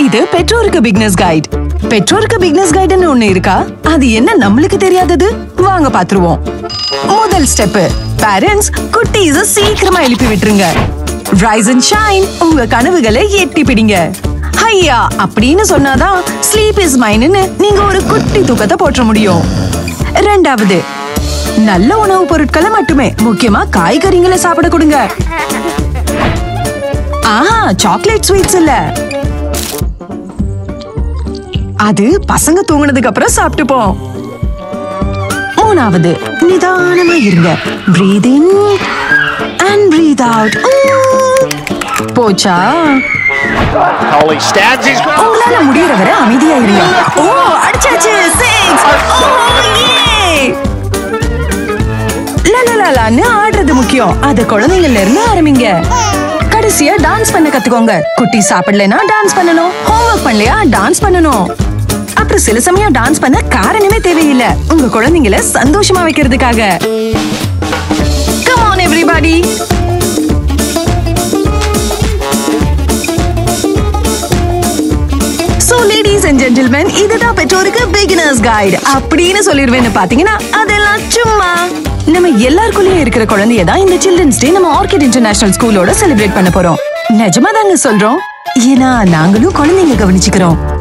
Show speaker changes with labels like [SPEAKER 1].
[SPEAKER 1] இது பெற்றோருக்கு beginners guide பெற்றோருக்கு பிக்னஸ் கைடுன்னு ஒண்ணு இருக்கா அது என்ன நம்மளுக்கு தெரியாதது வாங்க பாத்துருவோம் முதல் ஸ்டெப் பேரண்ட்ஸ் குட்டீஸ சீக்கிரமா எழுப்பி விட்டுருங்க ரைஸ் அண்ட் ஷைன் உங்க கனவுகளை எட்டி பிடிங்க ஹையா அப்படின்னு சொன்னாதான் ஸ்லீப் இஸ் மைன்னு நீங்க ஒரு குட்டி தூக்கத்தை போற்ற முடியும் ரெண்டாவது நல்ல உணவுப் பொருட்களை மட்டுமே முக்கியமா காய்கறிகளை சாப்பிட கொடுங்க ஆஹா சாக்லேட் ஸ்வீட்ஸ் இல்ல அது பசங்க தூங்குனதுக்கு அப்புறம் சாப்பிட்டுப்போம் மூணாவது நிதானமா இருங்க breathe in and breathe out போச்சா
[SPEAKER 2] Coley stands his ground.
[SPEAKER 1] உங்களால முடியற வரை அமைதியா இருங்க ஓ அடிச்சாச்சு சிக்ஸ் ஓ ஏ லலலலான்னு ஆடுறது முக்கியம் அது குழந்தைங்கள்ல இருந்து ஆரம்பிங்க கடைசியா டான்ஸ் பண்ண கத்துக்கோங்க குட்டி சாப்பிடலனா டான்ஸ் பண்ணணும் ஹோம்ஒர்க் பண்ணலையா டான்ஸ் பண்ணணும் அப்புறம் சில சமயம் டான்ஸ் பண்ண காரணமே தேவையில்ல உங்க குழந்தைங்கள சந்தோஷமா வைக்கிறதுக்காக come on everybody so ladies and gentlemen இதுதான் பெற்றோருக்கு பிகினர்ஸ் கைடு அப்படின்னு சொல்லிடுவேன்னு பாத்தீங்கன்னா அதெல்லாம் சும்மா நம்ம எல்லாருக்குள்ளயும் இருக்கிற குழந்தைய தான் இந்த சில்ட்ரன்ஸ் டே நம்ம ஆர்கிட் இன்டர்நேஷனல் ஸ்கூலோட செலிப்ரேட் பண்ண போறோம் நிஜமா தாங்க சொல்றோம் ஏன்னா நாங்களும் குழந்தைங்க கவனிச்சுக்கிறோம்